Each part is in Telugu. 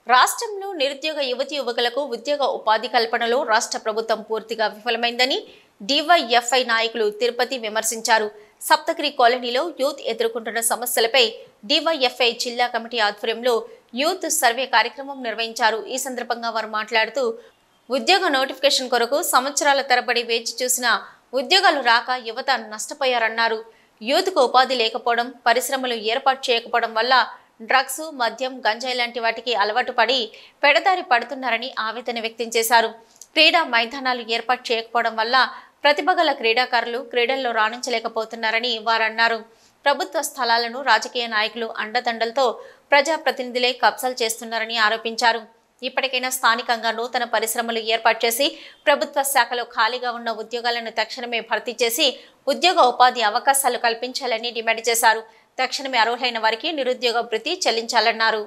రాష్ట్రంలో నిరుద్యోగ యువతి యువకులకు ఉద్యోగ ఉపాధి కల్పనలో రాష్ట్ర ప్రభుత్వం పూర్తిగా విఫలమైందని డివైఎఫ్ఐ నాయకులు తిరుపతి విమర్శించారు సప్తగిరి కాలనీలో యూత్ ఎదుర్కొంటున్న సమస్యలపై డివైఎఫ్ఐ జిల్లా కమిటీ ఆధ్వర్యంలో యూత్ సర్వే కార్యక్రమం నిర్వహించారు ఈ సందర్భంగా వారు మాట్లాడుతూ ఉద్యోగ నోటిఫికేషన్ కొరకు సంవత్సరాల తరబడి వేచి చూసిన ఉద్యోగాలు రాక యువత నష్టపోయారన్నారు యూత్కు ఉపాధి లేకపోవడం పరిశ్రమలు ఏర్పాటు చేయకపోవడం వల్ల డ్రగ్స్ మద్యం గంజాయి లాంటి వాటికి అలవాటు పడి పెడదారి పడుతున్నారని ఆవేదన వ్యక్తం చేశారు క్రీడా మైదానాలు ఏర్పాటు చేయకపోవడం వల్ల ప్రతిభ గల క్రీడాకారులు క్రీడల్లో రాణించలేకపోతున్నారని వారన్నారు ప్రభుత్వ స్థలాలను రాజకీయ నాయకులు అండదండలతో ప్రజాప్రతినిధులే కబ్జాలు చేస్తున్నారని ఆరోపించారు ఇప్పటికైనా స్థానికంగా నూతన పరిశ్రమలు ఏర్పాటు చేసి ప్రభుత్వ శాఖలో ఖాళీగా ఉన్న ఉద్యోగాలను తక్షణమే భర్తీ చేసి ఉద్యోగ ఉపాధి అవకాశాలు కల్పించాలని డిమాండ్ చేశారు తక్షణమే అర్హులైన వారికి నిరుద్యోగ భృతి చెల్లించాలన్నారు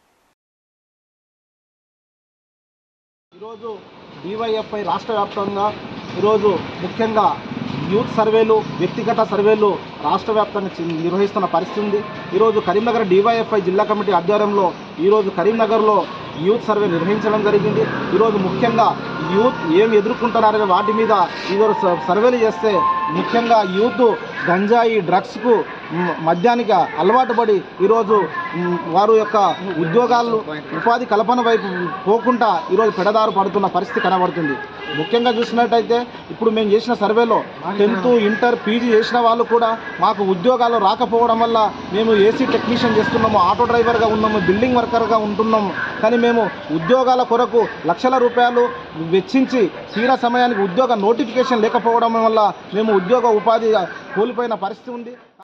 ఈరోజు డివైఎఫ్ఐ రాష్ట్ర వ్యాప్తంగా ఈరోజు ముఖ్యంగా యూత్ సర్వేలు వ్యక్తిగత సర్వేలు రాష్ట్ర వ్యాప్తంగా చి- నిర్వహిస్తున్న పరిస్థితి ఉంది ఈరోజు కరీంనగర్ డివైఎఫ్ఐ జిల్లా కమిటీ ఆధ్వర్యంలో ఈరోజు కరీంనగర్లో యూత్ సర్వే నిర్వహించడం జరిగింది ఈరోజు ముఖ్యంగా యూత్ ఏం ఎదుర్కొంటున్నారనే వాటి మీద ఈరోజు స- సర్వేలు చేస్తే ముఖ్యంగా యూత్ గంజాయి డ్రగ్స్కు మ్, మద్యానికి అలవాటు పడి ఈరోజు మ్, వారు యొక్క ఉద్యోగాలు ఉపాధి కల్పన వైపు పోకుండా ఈరోజు పెడదారు పడుతున్న పరిస్థితి కనబడుతుంది ముఖ్యంగా చూసినట్టయితే ఇప్పుడు మేము చేసిన సర్వేలో టెన్త్ ఇంటర్ పీజీ చేసిన వాళ్ళు కూడా మాకు ఉద్యోగాలు రాకపోవడం వల్ల మేము ఏసీ టెక్నీషియన్ చేస్తున్నాము ఆటో డ్రైవర్గా ఉన్నాము బిల్డింగ్ వర్కర్గా ఉంటున్నాము కానీ మేము ఉద్యోగాల కొరకు లక్షల రూపాయలు వెచ్చించి తీరా సమయానికి ఉద్యోగ నోటిఫికేషన్ లేకపోవడం వల్ల మేము ఉద్యోగ ఉపాధి కోల్పోయిన పరిస్థితి ఉంది